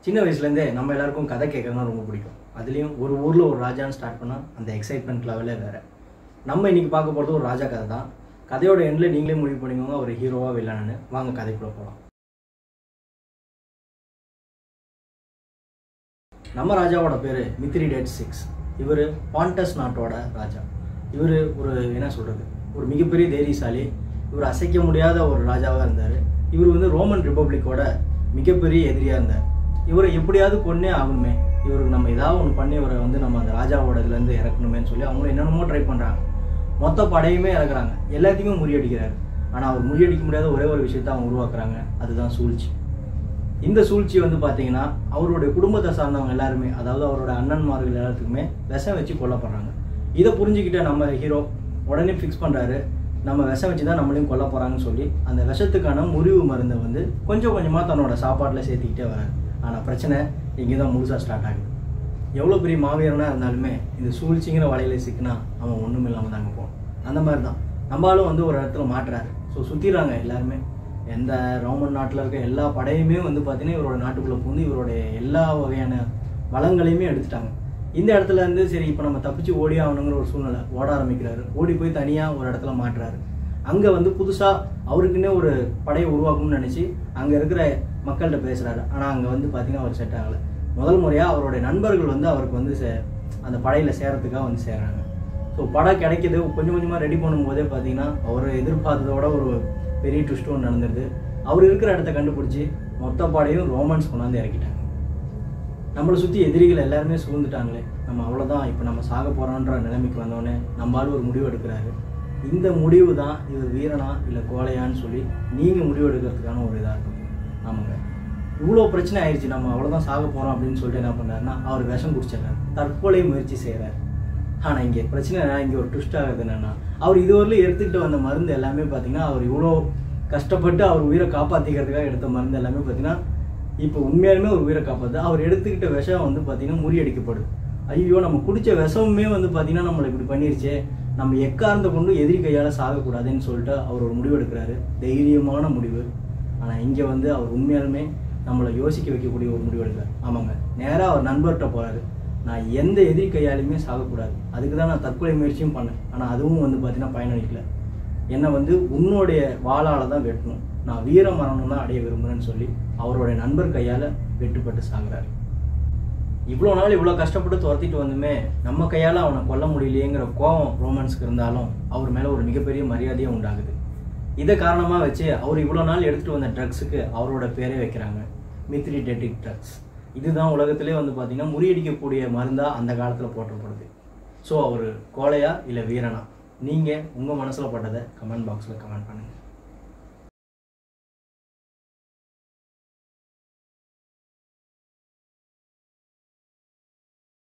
சின்ன வயசுலேருந்தே நம்ம எல்லாருக்கும் கதை கேட்கறதுனா ரொம்ப பிடிக்கும் அதுலேயும் ஒரு ஊரில் ஒரு ராஜான்னு ஸ்டார்ட் பண்ணால் அந்த எக்ஸைட்மெண்ட் லெவலே வேறு நம்ம இன்னைக்கு பார்க்க போகிறது ஒரு ராஜா கதை தான் கதையோட எண்டில் நீங்களே முடிவு பண்ணிக்கோங்க ஒரு ஹீரோவா வில்லன்னு வாங்க கதைக்குள்ளே போகலாம் நம்ம ராஜாவோட பேர் மித்ரி டேட் சிக்ஸ் இவர் பாண்டஸ் நாட்டோட ராஜா இவர் ஒரு என்ன சொல்கிறது ஒரு மிகப்பெரிய தைரியசாலி இவர் அசைக்க முடியாத ஒரு ராஜாவாக இருந்தார் இவர் வந்து ரோமன் ரிப்பப்ளிக்கோட மிகப்பெரிய எதிரியாக இருந்தார் இவரை எப்படியாவது கொன்னே ஆகணுமே இவருக்கு நம்ம ஏதாவது ஒன்று பண்ணி இவரை வந்து நம்ம அந்த ராஜாவோட இதுலேருந்து இறக்கணுமேன்னு சொல்லி அவங்க என்னென்னமோ ட்ரை பண்ணுறாங்க மொத்த படையுமே இறக்குறாங்க எல்லாத்தையுமே முறியடிக்கிறாரு ஆனால் அவர் முறியடிக்க முடியாத ஒரே ஒரு விஷயத்தை அவங்க உருவாக்குறாங்க அதுதான் சூழ்ச்சி இந்த சூழ்ச்சி வந்து பார்த்தீங்கன்னா அவருடைய குடும்பத்தை சார்ந்தவங்க எல்லாருமே அதாவது அவரோட அண்ணன்மார்கள் எல்லாத்துக்குமே விஷம் வச்சு கொல்லப்படுறாங்க இதை புரிஞ்சுக்கிட்ட நம்ம ஹீரோ உடனே ஃபிக்ஸ் பண்ணுறாரு நம்ம விஷம் வச்சு தான் நம்மளையும் கொல்ல போகிறாங்கன்னு சொல்லி அந்த விஷத்துக்கான முறிவு மருந்தை வந்து கொஞ்சம் கொஞ்சமாக தன்னோட சாப்பாட்டில் சேர்த்துக்கிட்டே வராரு ஆனால் பிரச்சனை இங்கே தான் முழுசாக ஸ்டார்ட் ஆகுது எவ்வளோ பெரிய மாவீரனாக இருந்தாலுமே இந்த சூழ்ச்சிங்கிற வலையில சிக்கினா அவன் ஒன்றும் இல்லாமல் தாங்க போவான் அந்த மாதிரி தான் நம்மளும் வந்து ஒரு இடத்துல மாட்டுறாரு ஸோ சுற்றிடுறாங்க எல்லாருமே எந்த ரோமன் நாட்டில் இருக்க எல்லா படையுமே வந்து பார்த்தீங்கன்னா இவரோட நாட்டுக்குள்ளே புகுந்து இவருடைய எல்லா வகையான வளங்களையுமே எடுத்துட்டாங்க இந்த இடத்துல இருந்து சரி இப்போ நம்ம தப்பிச்சு ஓடி ஆகணுங்கிற ஒரு சூழ்நிலை ஓட ஆரம்பிக்கிறாரு ஓடி போய் தனியாக ஒரு இடத்துல மாட்டுறாரு அங்கே வந்து புதுசாக அவருக்குன்னே ஒரு படையை உருவாக்கணும்னு நினச்சி அங்கே இருக்கிற மக்கள்கிட்ட பேசுகிறாரு ஆனால் அங்கே வந்து பார்த்தீங்கன்னா அவர் செட் ஆகலை முதல் முறையாக அவருடைய நண்பர்கள் வந்து அவருக்கு வந்து சே அந்த படையில் சேரத்துக்காக வந்து சேர்றாங்க ஸோ படம் கிடைக்கிது கொஞ்சம் கொஞ்சமாக ரெடி பண்ணும்போதே பார்த்தீங்கன்னா அவர் எதிர்பார்த்ததோட ஒரு பெரிய ட்விஸ்ட் ஒன்று நடந்துருது அவர் இருக்கிற இடத்த கண்டுபிடிச்சி மொத்த படையும் ரோமன்ஸ் கொண்டாந்து இறக்கிட்டாங்க நம்மளை சுற்றி எதிரிகள் எல்லாருமே சூழ்ந்துட்டாங்களே நம்ம அவ்வளோதான் இப்போ நம்ம சாக போகிறோன்ற நிலைமைக்கு வந்தோடனே நம்மளால ஒரு முடிவு எடுக்கிறாரு இந்த முடிவு தான் இவர் வீரனா இல்லை கோழையான்னு சொல்லி நீங்கள் முடிவு எடுக்கிறதுக்கான ஒரு இதாக இருக்கும் ஆமாங்க இவ்வளோ பிரச்சனை ஆயிடுச்சு நம்ம அவ்வளோதான் சாக போகிறோம் அப்படின்னு சொல்லிட்டு என்ன பண்ணுறாருன்னா அவர் விஷம் குடிச்சிடுறாரு தற்கொலை முயற்சி செய்கிறார் ஆனால் இங்கே பிரச்சனை என்ன இங்கே ஒரு ட்விஸ்ட் ஆகுது என்னென்னா அவர் இதுவரையிலும் எடுத்துக்கிட்டு வந்த மருந்து எல்லாமே பார்த்தீங்கன்னா அவர் இவ்வளோ கஷ்டப்பட்டு அவர் உயிரை காப்பாற்றிக்கிறதுக்காக எடுத்த மருந்து எல்லாமே பார்த்தீங்கன்னா இப்போ உண்மையாலுமே ஒரு உயிரை காப்பாற்று அவர் எடுத்துக்கிட்ட விஷம் வந்து பார்த்தீங்கன்னா முறியடிக்கப்படுது ஐயோ நம்ம குடித்த விஷமுமே வந்து பார்த்தீங்கன்னா நம்மளை இப்படி பண்ணிருச்சே நம்ம எக்கார்ந்த கொண்டு எதிரி கையால் சாகக்கூடாதுன்னு சொல்லிட்டு அவர் ஒரு முடிவு எடுக்கிறாரு தைரியமான முடிவு ஆனால் இங்கே வந்து அவர் உண்மையாலுமே நம்மளை யோசிக்க வைக்கக்கூடிய ஒரு முடிவு எடுக்கிறார் ஆமாங்க நேராக அவர் நண்பர்கிட்ட போகிறாரு நான் எந்த எதிரி கையாலையுமே சாகக்கூடாது அதுக்கு தான் நான் தற்கொலை முயற்சியும் பண்ணேன் ஆனால் அதுவும் வந்து பார்த்தீங்கன்னா பயனளிக்கல என்னை வந்து உன்னுடைய வாளால் தான் வெட்டணும் நான் வீர மரணம் தான் அடைய விரும்புகிறேன்னு சொல்லி அவருடைய நண்பர் கையால் வெட்டுப்பட்டு சாகுறாரு இவ்வளோ நாள் இவ்வளோ கஷ்டப்பட்டு துரத்திட்டு வந்துமே நம்ம கையால் அவனை கொல்ல முடியலையேங்கிற கோபம் ரோமன்ஸ்க்கு இருந்தாலும் அவர் மேலே ஒரு மிகப்பெரிய மரியாதையும் உண்டாகுது இதை காரணமாக வச்சு அவர் இவ்வளோ நாள் எடுத்துகிட்டு வந்த ட்ரக்ஸுக்கு அவரோட பேரே வைக்கிறாங்க மித்ரி டெட்டிக் ட்ரக்ஸ் இதுதான் உலகத்திலே வந்து பார்த்திங்கன்னா முறியடிக்கக்கூடிய மருந்தாக அந்த காலத்தில் போற்றப்படுது ஸோ அவர் கோழையா இல்லை வீரனா நீங்கள் உங்கள் மனசில் பட்டதை கமெண்ட் பாக்ஸில் கமெண்ட் பண்ணுங்கள்